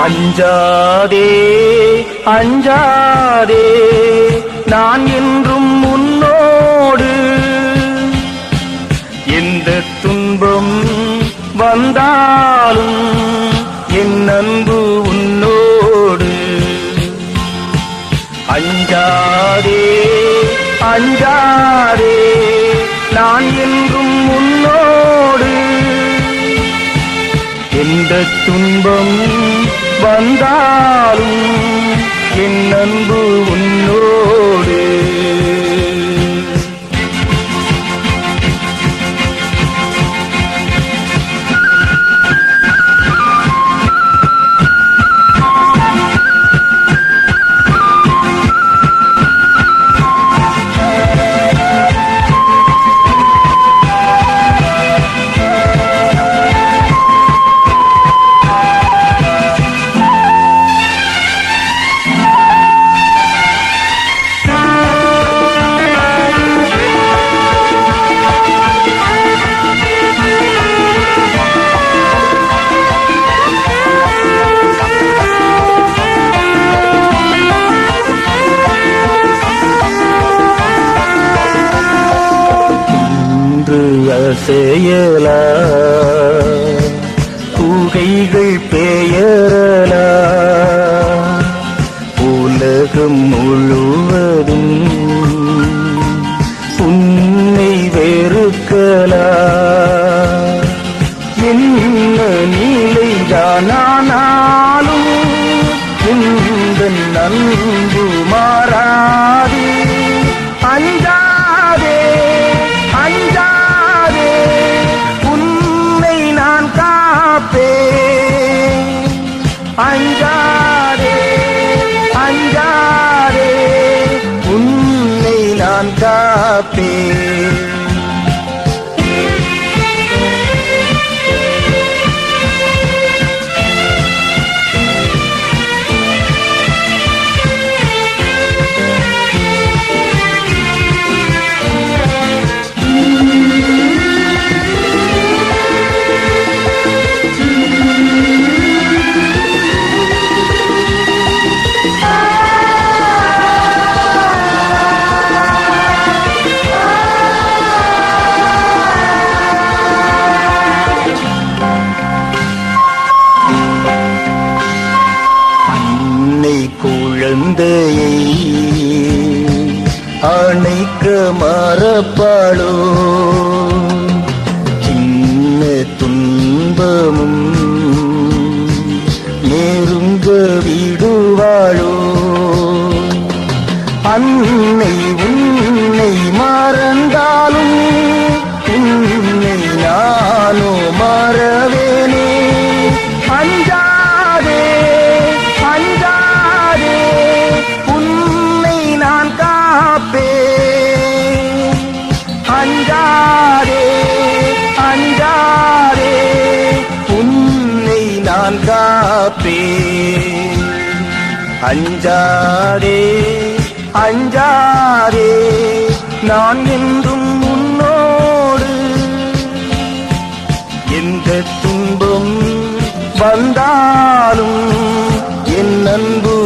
அஞ்சாதே அஞ்சாதே நான் என்றும் உன்னோடு எந்த துன்பம் வந்தாலும் என் அன்பு உன்னோடு அஞ்சாதே அஞ்சாதே நான் என்றும் உன்னோடு எந்த துன்பம் வந்தாலும் என் அன்பு உன்னோடு இன்று அசையலா கூகைகள் பெயரலா உலகம் முழுவதும் உன்னை வெறுக்கலா என்ன நிலைதானாலும் இந்த நன்பு மாறாது அஞ்சாதே அஞ்சாதே உன்னை நான் காப்பேன் அஞ்சாதே அஞ்சாதே உன்னை நான் காப்பேன் அன்னை குழந்தையை அணைக்க மறப்பாளோ சின்ன துன்பமும் நெருங்க விடுவாளோ அன்னை உன்னை மறந்தாலும் உன்னை நானோ மறவேனே அஞ்சாதே அஞ்சாதே உன்னை நான் காப்பேன் அஞ்சாதே அஞ்சாதே உன்னை நான் காப்பேன் அஞ்சாதே அஞ்சாதே நான் என்றும் உன்னோடு எந்த துன்பம் வந்தாலும் என் அன்பு